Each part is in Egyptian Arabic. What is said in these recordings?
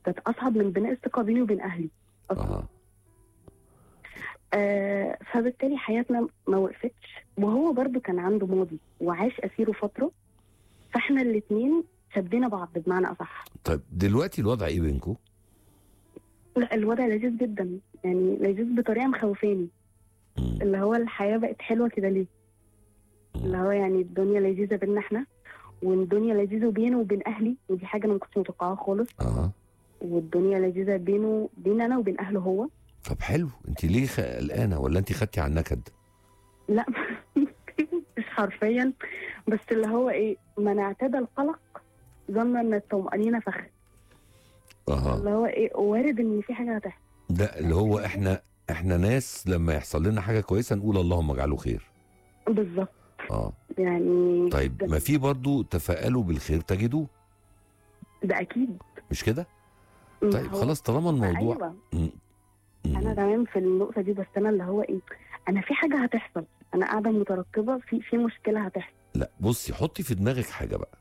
كانت اصعب من بناء الثقه بيني وبين اهلي أصلاً. اه آه فبالتالي حياتنا ما وقفتش وهو برضو كان عنده ماضي وعاش اسيره فتره فاحنا الاثنين شدينا بعض بمعنى اصح طيب دلوقتي الوضع ايه بينكم؟ لا الوضع لذيذ جدا يعني لذيذ بطريقه مخوفاني مم. اللي هو الحياه بقت حلوه كده ليه اللي هو يعني الدنيا لذيذه بينا احنا والدنيا لذيذه بينه وبين اهلي ودي حاجه انا ما كنتش متوقعاها خالص اه والدنيا لذيذه بينه بين انا وبين اهله هو طب حلو انت ليه خ- قلقانه ولا انت خدتي على النكد؟ لا مش حرفيا بس اللي هو ايه من اعتدى القلق ظن ان الطمأنينة فخ اه اللي هو ايه وارد ان في حاجة هتحصل ده اللي هو احنا احنا ناس لما يحصل لنا حاجه كويسه نقول اللهم اجعله خير بالظبط اه يعني طيب ده, ما في برضو تفائلوا بالخير تجدوه ده اكيد مش كده؟ م، طيب هو- خلاص طالما الموضوع ايوه مم. مم. انا تمام في النقطة دي بس انا اللي هو ايه انا في حاجة هتحصل انا قاعدة مترقبة في في مشكلة هتحصل لا بصي حطي في دماغك حاجه بقى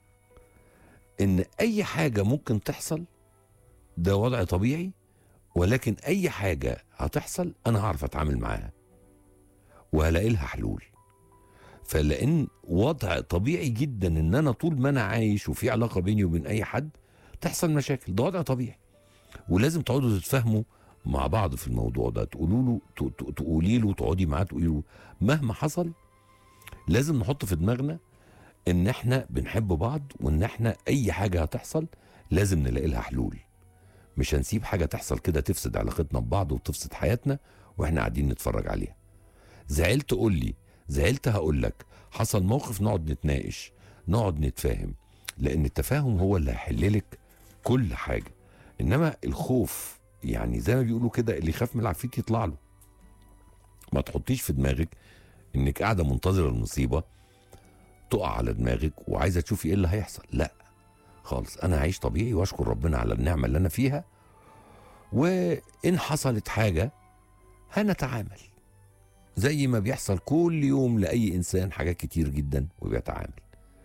ان اي حاجه ممكن تحصل ده وضع طبيعي ولكن اي حاجه هتحصل انا هعرف اتعامل معاها وهلاقي لها حلول فلان وضع طبيعي جدا ان انا طول ما انا عايش وفي علاقه بيني وبين اي حد تحصل مشاكل ده وضع طبيعي ولازم تقعدوا تتفاهموا مع بعض في الموضوع ده تقولوا له ت- ت- تقولي له تقعدي معاه تقولي له مهما حصل لازم نحط في دماغنا ان احنا بنحب بعض وان احنا اي حاجه هتحصل لازم نلاقي لها حلول مش هنسيب حاجه تحصل كده تفسد علاقتنا ببعض وتفسد حياتنا واحنا قاعدين نتفرج عليها زعلت قول لي زعلت هقول لك حصل موقف نقعد نتناقش نقعد نتفاهم لان التفاهم هو اللي هيحللك كل حاجه انما الخوف يعني زي ما بيقولوا كده اللي يخاف من العفريت يطلع له ما تحطيش في دماغك انك قاعده منتظره المصيبه تقع على دماغك وعايزه تشوفي ايه اللي هيحصل لا خالص انا هعيش طبيعي واشكر ربنا على النعمه اللي انا فيها وان حصلت حاجه هنتعامل زي ما بيحصل كل يوم لاي انسان حاجات كتير جدا وبيتعامل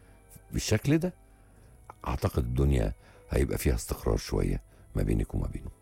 بالشكل ده اعتقد الدنيا هيبقى فيها استقرار شويه ما بينك وما بينه